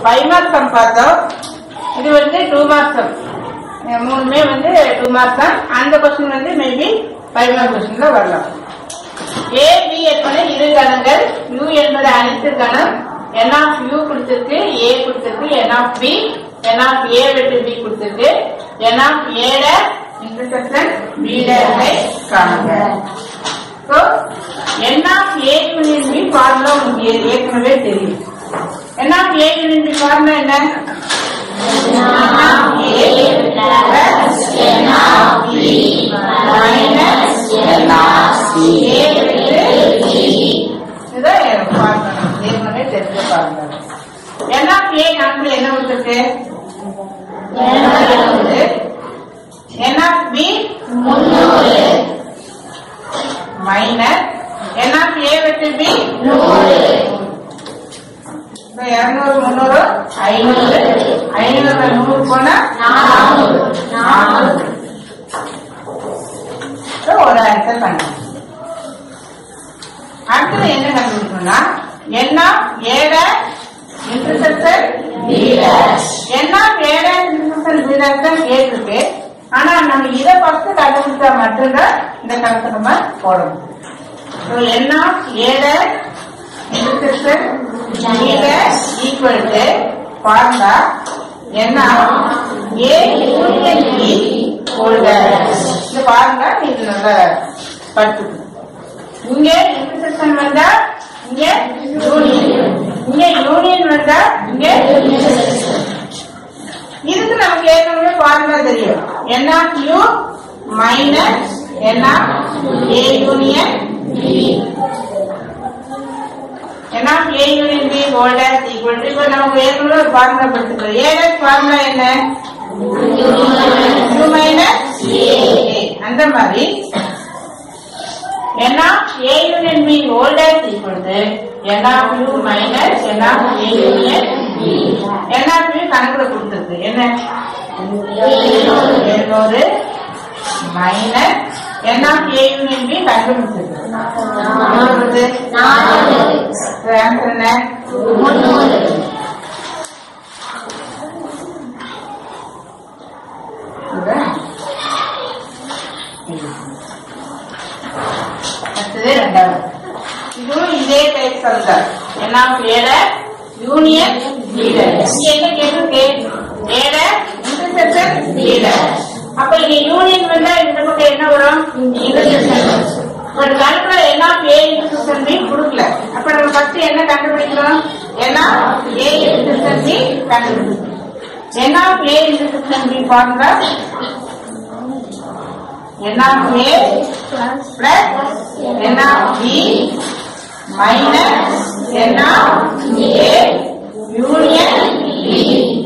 Five mark some பார்த்தோம் இது வந்து டூ மார்க் சம் மூணுமே வந்து டூ மார்க் தான் அந்த கொஸ்டின் வந்து மேபி ஃபைவ் மார்க் கொஸ்டின்ல வரலாம் ஏ பி என்பது இரு கணங்கள் யூ என்பது அனைத்து கணம் என் ஆஃப் யூ கொடுத்திருக்கு ஏ கொடுத்திருக்கு n of B n of A வெட்டு பி கொடுத்திருக்கு என் ஆஃப் ஏட இன்டர்செக்ஷன் பி டை காணுங்க so n of A union B formula உங்களுக்கு ஏற்கனவே தெரியும் n of A union B formula என்ன என்ன கொடுத்துருக்கு n of B minus n of A வெட்டு பி இப்ப இருநூறு முந்நூறு ஐநூறு ஐநூறு நூறு போனா நானூறு இப்ப ஒரு ஆன்சர் பண்ணலாம் அடுத்தது என்ன கண்டுபிடிக்கணும்னா என்ன ஏட இன்டர்செக்ஷன் என்ன ஏட இன்டர்செக்ஷன் பீடாக் தான் கேட்டிருக்கு ஆனா நம்ம இதை ஃபர்ஸ்ட் கண்டுபிடிச்சா மட்டும்தான் இந்த கணக்கு நம்ம போட முடியும் So, என்ன ஏட இன்டர்செக்ஷன் பீடாக் ஈக்குவல் டு ஃபார்முலா என்ன ஏ யூனியன் பி ஹோல்டர் இந்த ஃபார்முலா இது நல்லா படிச்சுக்கணும் இங்க இன்டர்செக்ஷன் வந்தா இங்க யூனியன் இங்க யூனியன் வந்தா இங்க இதுக்கு நமக்கு ஏற்கனவே ஃபார்முலா தெரியும் n of U minus n of A union n of A union B whole dash equal to இப்போ நமக்கு ஏற்கனவே ஒரு ஃபார்முலா படிச்சிருக்கோம் ஏடஸ் ஃபார்முலா என்ன யூ மைனஸ் ஏ அந்த மாதிரி n of a union b whole dash equal to n of u minus n of a union b. n of u கணக்குல கொடுத்திருக்கு என்ன எழுநூறு minus n of a union b கண்டுபிடிச்சிருக்கு எவ்வளவு வருது? So, answer என்ன இதுதான். அடுத்தது ரெண்டாவது இதுவும் இதே டைப் சம் தான் என்ன ஏட யூனியன் லீடர் இங்க என்ன கேட்டிருக்கு ஏட இன்டர்செக்ஷன் லீடர் அப்ப இங்க யூனியன் வந்தா இந்த பக்கம் என்ன வரும் இன்டர்செக்ஷன் பட் கணக்குல என்ன ஏ இன்டர்செக்ஷன் பி கொடுக்கல அப்ப நம்ம ஃபர்ஸ்ட் என்ன கண்டுபிடிக்கணும் ஏன்னா ஏ இன்டர்செக்ஷன் பி கண்டுபிடிக்கணும் என்ன A intersection B formula n of a plus n of b minus n of a union b.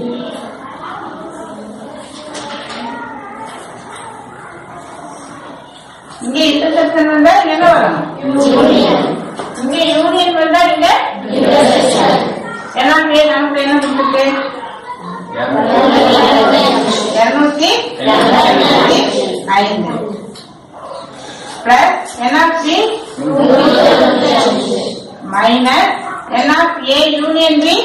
இங்க இன்டர்செக்ஷன் வந்தா இங்க என்ன வரும் இங்க யூனியன் வந்தா இங்க என்ன பே நமக்கு என்ன கொடுத்துருக்கு இருநூத்தி ஐந்து plus n of C minus n of A union B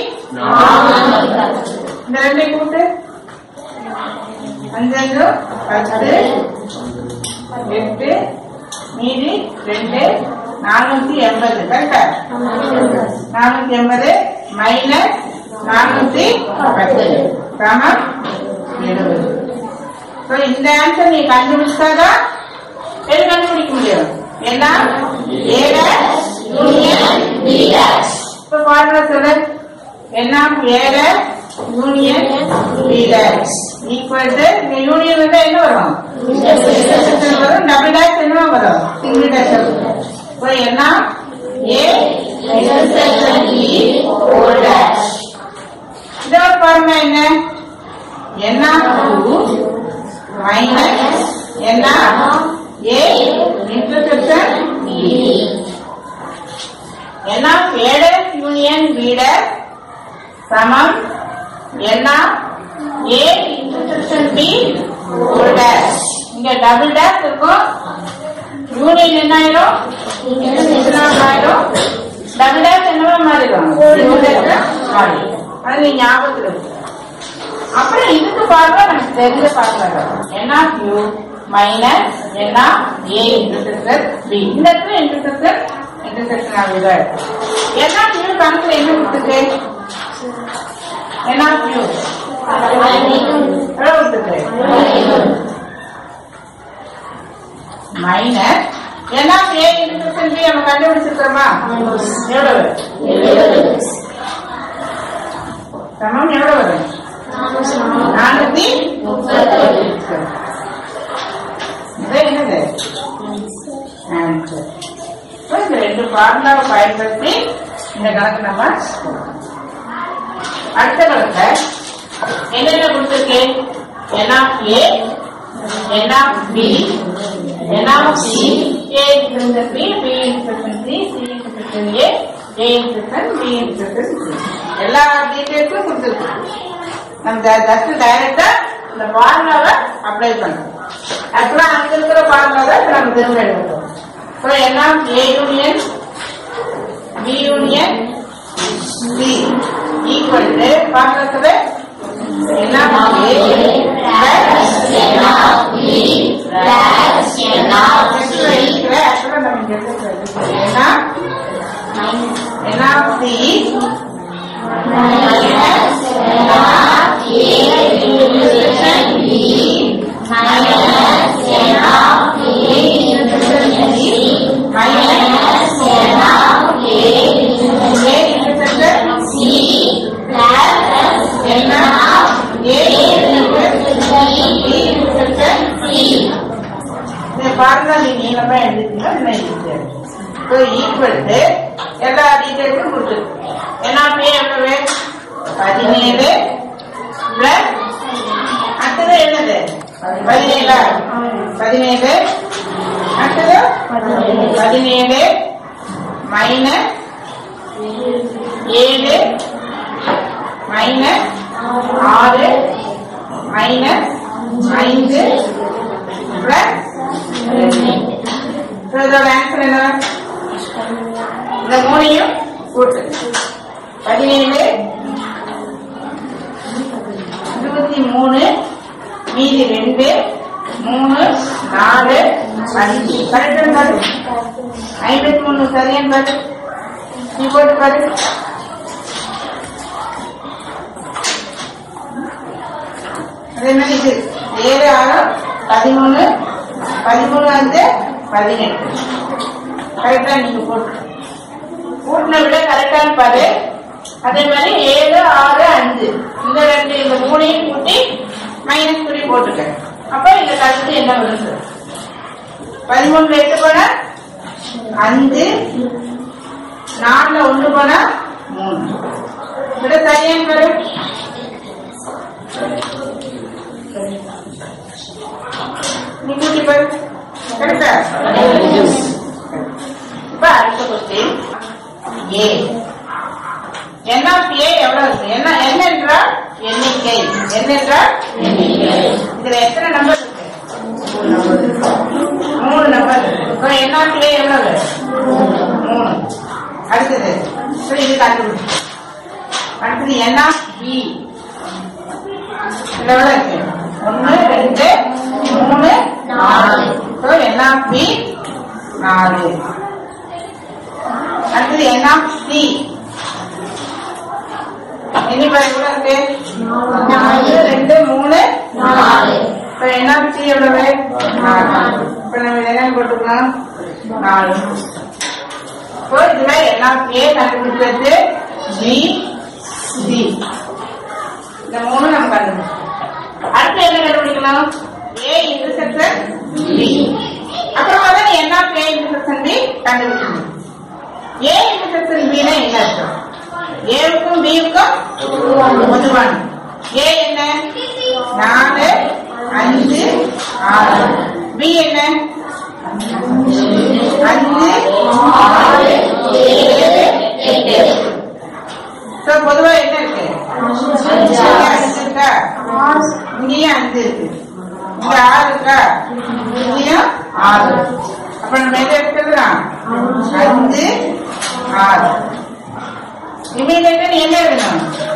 இந்த ரெண்டை கூட்டு அஞ்சஞ்சு பத்து எட்டு மீதி ரெண்டு நானூத்தி எண்பது கரெக்டா நானூத்தி எண்பது மைனஸ் நானூத்தி பத்து சமம் எழுபது So, இந்த ஆன்சர் நீ கண்டுபிடிச்சாதான் எது கண்டுபிடிக்க முடியும் ஏன்னா ஏட யூனியன் பி டேஷ் இப்போ ஃபார்முலா சொல்லு என்ன ஏட union B dash equal to இந்த யூனியன் வந்து என்ன வரும் Intersection வரும் டபுள் டேஷ் என்ன வரும் சிங்கிள் டேஷ் வரும் இப்போ என்ன A intersection B whole dash இதோட ஃபார்முலா என்ன என்ன டூ மைனஸ் என்ன ஏ இன்டர்செக்ஷன் பி என்ன ஏட யூனியன் பீட சமம் என்ன A intersection B whole dash இங்க டபுள் டேஷ் இருக்கும் யூனியன் என்ன ஆயிரும் இன்டர்செக்ஷன் ஆயிரும் டபுள் டேஷ் என்னவா மாறிடும் ஹோல் டேஷ் மாறிடும் அது நீ ஞாபகத்துல இருக்கு அப்புறம் இதுக்கு பார்க்க நமக்கு தெரிஞ்ச பார்க்கல என்ன யூ மைனஸ் என்ன ஏ இன்டர்செக்டர் பி இந்த இடத்துல இன்டர்செக்டர் இன்டர்செக்ஷன் ஆகுது என்ன யூ கணக்குல என்ன கொடுத்துருக்கு என்ன யூ எவ்வளவு கொடுத்துருக்கு மைனஸ் என்ன ஏ இன்டர்செக்ஷன் பி நம்ம கண்டுபிடிச்சிருக்கிறோமா எவ்வளவு சமம் எவ்வளவு வரும் நானூத்தி இது என்னது ஆன்சர் இப்போ இந்த ரெண்டு ஃபார்முலாவை பயன்படுத்தி இந்த கணக்கு நம்ம அடுத்த கணக்குல என்னென்ன கொடுத்துருக்கு n of A n of B n of C A intersection B B intersection C C intersection A A intersection B intersection C எல்லா டீடைல்ஸும் கொடுத்துருக்கு நம்ம ஜஸ்ட் டைரக்டா இந்த ஃபார்முலாவை அப்ளை பண்றோம் ஆக்சுவலா அங்க இருக்கிற ஃபார்முலாவை இப்ப நம்ம திரும்ப எடுக்கிறோம் ஸோ என்ன A union B union C equal to ஃபார்முலாத்துல என்ன ஏ ஆக்சுவலா நம்ம இங்க எடுத்துக்கிறது என்ன என்ன சி மைனஸ் ஏ இன்டர்செக்ஷன் என்ன ஏ இன்டர்செக்ஷன் இந்த ஃபார்முலா நீ நீளமா எழுதிட்டீங்கன்னா இன்னும் ஈஸியா ஸோ ஈக்குவல் டு எல்லா டீடைல்ஸும் கொடுத்துருக்கு என்ன பே எவ்வளவு பதினேழு பிளஸ் அடுத்தது என்னது பதினேழா பதினேழு அடுத்தது பதினேழு மைனஸ் ஏழு மைனஸ் ஆறு மைனஸ் ஐந்து பிளஸ் இதோட ஆன்சர் என்ன இந்த மூணையும் கூட்டு பதினேழு இருபத்தி மூணு மீதி ரெண்டு மூணு நாலு அஞ்சு கரெக்டா பாரு ஐம்பத்தி மூணு சரியான்னு பாரு நீ போட்டு பாரு அதே மாதிரி இது ஏழு ஆறு பதிமூணு பதிமூணு அஞ்சு பதினெட்டு கரெக்டா நீங்க போட்டு கூட்டின விட கரெக்டான்னு பாரு அதே மாதிரி ஏழு ஆறு அஞ்சு இந்த ரெண்டு இந்த மூணையும் கூட்டி மைனஸ் குறி போட்டுக்க அப்ப இந்த கருத்து என்ன வருது பதிமூணுல எட்டு போனா அஞ்சு நாலுல ஒண்ணு போனா மூணு விட சரியான்னு பாரு நீ கூட்டி பாரு கரெக்டா இப்ப அடுத்த கொஸ்டின் ஏ என் ஆஃப் ஏ எவ்வளவு இருக்கு என்ன என்ன என்றால் எண்ணிக்கை என்ன என்றால் இதுல எத்தனை நம்பர் இருக்கு மூணு நம்பர் இப்போ என் ஆஃப் ஏ எவ்வளவு மூணு அடுத்தது இப்போ இது கண்டுபிடிச்சு அடுத்தது என் ஆஃப் பி இதுல எவ்வளவு இருக்கு ஒன்னு ரெண்டு மூணு நாலு இப்போ என் ஆஃப் பி நாலு அடுத்தது என் ஆஃப் சி எண்ணிப்பா எவ்வளவு இருக்கு நாலு ரெண்டு மூணு நாலு இப்ப என் ஆஃப் சி எவ்வளவு நாலு இப்ப நம்ம இதை என்ன போட்டுக்கலாம் நாலு இப்போ இதுல என் ஆஃப் ஏ கண்டுபிடிச்சது பி சி இந்த மூணு நம்ம கண்டுபிடிச்சோம் அடுத்து என்ன கண்டுபிடிக்கலாம் ஏ இன்டர்செக்ஷன் பி அப்புறமா தான் n of A intersection B கண்டுபிடிக்கணும் ஏ இன்டர்செக்ஷன் பி னா என்ன அர்த்தம் ஏவுக்கும் பியுக்கும் பொதுவான ஏ என்ன நாலு அஞ்சு ஆறு பி என்ன அஞ்சு ஆறு ஏழு எட்டு So, பொதுவா என்ன இருக்கு இங்க அஞ்சு இருக்கா இங்கேயும் அஞ்சு இருக்கு இங்க ஆறு இருக்கா இங்கேயும் ஆறு அப்ப நம்ம எதை எடுத்துக்கலாம் அஞ்சு ஆறு இமீடியட்டா நீ என்ன எழுதணும்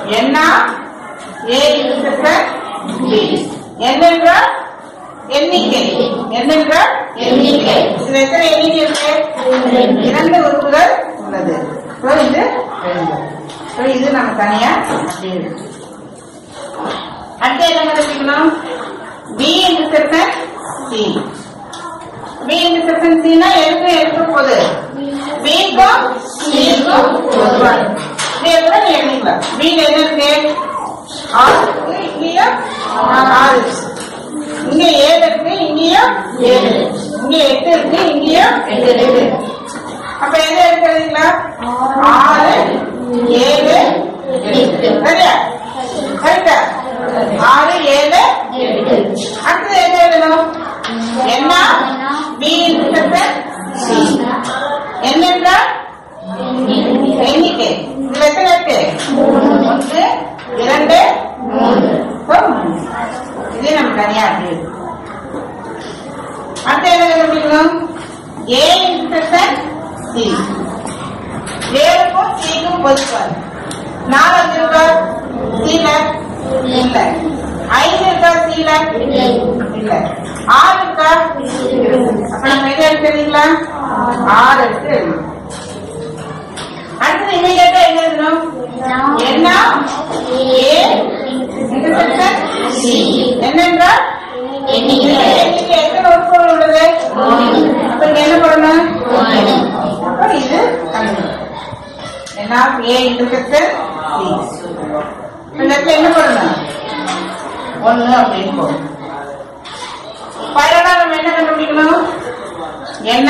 என்ன ஏ இன்டர்செக்ட் பி n என்றால் எண்ணிக்கை n என்றால் எண்ணிக்கை. இதுல எத்தனை எண்ணிக்கை இருக்கு இரண்டு உறுப்புகள் உள்ளது So, இது ரெண்டு So, இது நம்ம தனியா அப்படியே இருக்கு. அடுத்து என்ன கண்டுபிடிக்கணும் B intersection C B intersection சினா எதுக்கு எதுக்கு போகுது பிக்கும் சிக்கும் பொதுவானது இதே கூட நீ எழுதிக்கலாம் பில என்ன இருக்கு ஆறு இருக்கு இங்கேயும் ஆறு இருக்கு. இங்க ஏழு இருக்கு இங்கேயும் ஏழு இருக்கு. இங்க எட்டு இருக்கு இங்கேயும் எட்டு இருக்கு அப்ப எது எடுக்கிறீங்களா ஆறு ஏழு எட்டு சரியா கரெக்டா ஆறு ஏழு அடுத்தது என்ன எழுதணும் என்ன பி இன்டர்செக்ஷன் சி என்னென்றால் எண்ணிக்கை இதுல எத்தனை இருக்கு ஒன்று இரண்டு மூன்று So, மூணு. இதே நம்ம தனியா அப்படி இருக்கு. அடுத்து என்ன கண்டுபிடிக்கணும் ஏ இன்டர்செக்ஷன் சி ஏழுக்கும் சிக்கும் பொதுப்பாரு நாலு அஞ்சு இருக்கா சீல இல்ல ஐந்து இருக்கா சீல இல்ல ஆறு இருக்கா அப்ப நம்ம எது எடுத்துறீங்களா ஆறு எடுத்து எழுதணும். அடுத்தது இமீடியட்டா என்ன எழுதணும் என்ன ஏ இன்டர்செக்ஷன் சி என்னென்றால் எண்ணிக்கை. எண்ணிக்கை எத்தனை உறுப்புகள் உள்ளது அப்ப இங்க என்ன பண்ணணும் அப்ப இது கண்டுபிடிக்கணும். என்ன ஏ இன்டர்செக்ஷன் சி இந்த இடத்துல என்ன பண்ணணும் ஒண்ணு அப்படின்னு போடணும் ஃபைனலா நம்ம என்ன கண்டுபிடிக்கணும் என்ன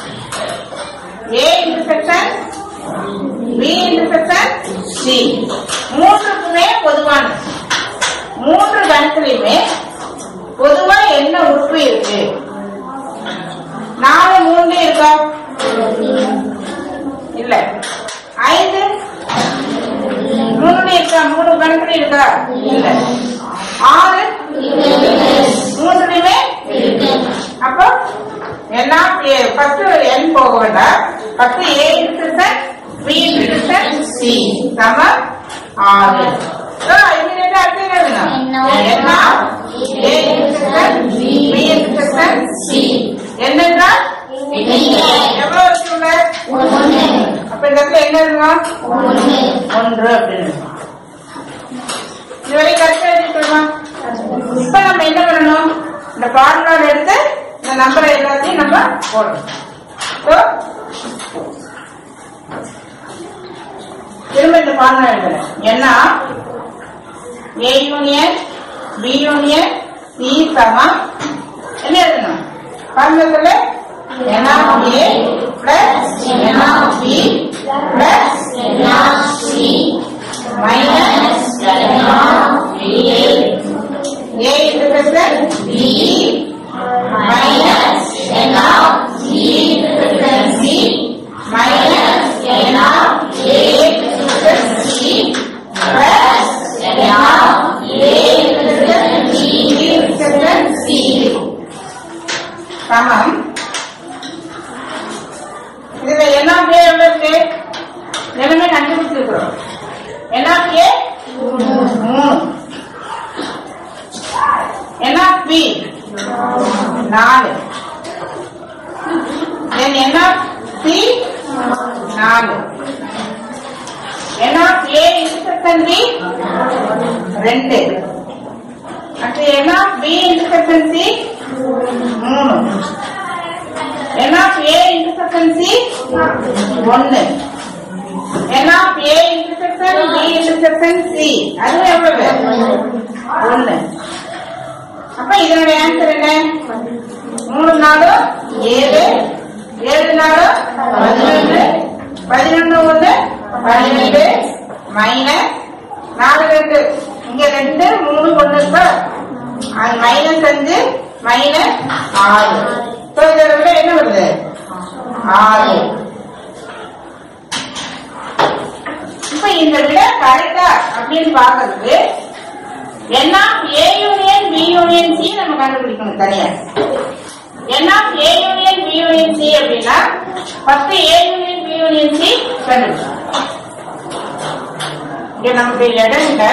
A intersection B intersection C மூன்றுக்குமே பொதுவானது மூன்று கணக்குலையுமே பொதுவா என்ன உறுப்பு இருக்கு நாலு மூணு இருக்கா இல்ல ஐந்து மூணு இருக்கா மூணு கணக்குல இருக்கா இல்ல ஆறு மூன்றுலயுமே அப்போ என்ன ஃபர்ஸ்ட் என் போக வேண்டாம் first A intersect B intersect C சம ஆறு So, immediate ஆ அடுத்து என்ன எழுதணும்? என்ன A intersect B intersect C என்னென்றால் எவ்வளவு இருக்குங்க அப்ப இந்த இடத்துல என்ன எழுதணும் ஒன்று அப்படின்னு இதுவரை கரெக்டா எழுதிக்கணுமா இப்ப நம்ம என்ன பண்ணணும் இந்த ஃபார்முலா எடுத்து இந்த நம்பரை எல்லாத்தையும் நம்ம போடணும் So, திரும்ப இந்த ஃபார்முலா எழுதுறேன் ஏன்னா A union B union C சமம் என்ன எழுதணும் ஃபார்முலா சொல்லு n of A plus n of B plus minus A intersection B minus n of B intersection C minus n of A intersection C plus n of A intersection B intersection C சமம் இதுல என்ன ஏ எவ்வளவு இருக்கு எல்லாமே கண்டுபிடிச்சிருக்கிறோம் என்ன ஏ மூணு என்ன B நாலு then என்ன சி நாலு என்ன ஏ இன்டர்செக்ஷன் பி ரெண்டு அடுத்து என்ன பி இன்டர்செக்ஷன் சி மூணு n of A intersection C ஒன்னு n of A intersection B intersection C அது எவ்வளவு ஒன்னு அப்ப இதனுடைய ஆன்சர் என்ன மூணு நாளும் ஏழு ஏழு நாளும் பதினொன்று பதினொன்று ஒன்று பன்னிரெண்டு மைனஸ் நாலு ரெண்டு இங்க ரெண்டு மூணு ஒண்ணு இருக்கா அது மைனஸ் அஞ்சு மைனஸ் ஆறு So, இதோட விட என்ன வருது ஆறு இப்ப இந்த விட கரெக்டா அப்படின்னு பாக்குறதுக்கு n of A union B union C நம்ம கண்டுபிடிக்கணும் தனியா n of A union B union C அப்படின்னா first A union B union C கண்டுபிடிக்கணும் இங்க நமக்கு இடம் இல்லை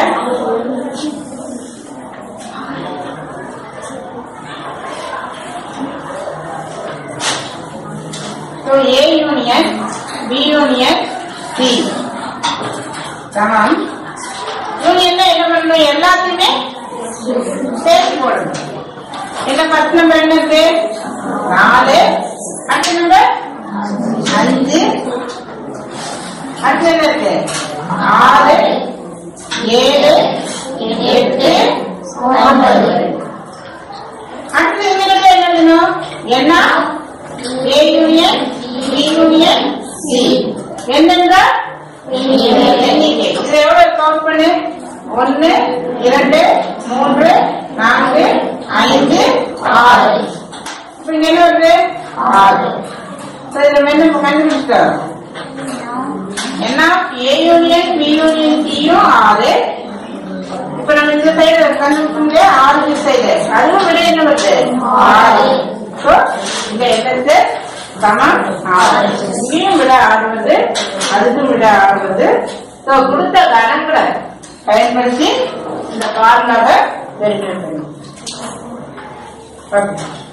so A union B union C சமம் யூனியன்ல என்ன பண்ணணும் எல்லாத்தையுமே சேர்த்து போடணும் என்ன ஃபர்ஸ்ட் நம்பர் என்ன இருக்கு நாலு அடுத்த நம்பர் அஞ்சு அடுத்து என்ன இருக்கு ஆறு ஏழு எட்டு ஒன்பது அடுத்து இவங்களுக்கு என்ன வேணும் என்ன A union B union C என்னங்க எண்ணிக்கை இது எவ்வளவு கவுண்ட் பண்ணு ஒன்னு இரண்டு மூன்று நான்கு ஐந்து ஆறு இப்ப இங்க என்ன வருது ஆறு சரி நம்ம என்ன இப்ப கண்டுபிடிச்சிட்டோம் என்ன ஏ யூனியன் பி யூனியன் சியும் ஆறு இப்ப நம்ம இந்த சைடு கண்டுபிடிச்சோம் இல்லையா ஆறு இந்த சைடு அதுவும் விட என்ன வருது ஆறு So, இந்த எண்ணத்து சமம் ஆறு இங்கேயும் விட ஆறுவது அதுக்கும் விட ஆறுவது ஸோ கொடுத்த கணங்களை பயன்படுத்தி இந்த ஃபார்முலாவை வெரிஃபை பண்ணணும் ஓகே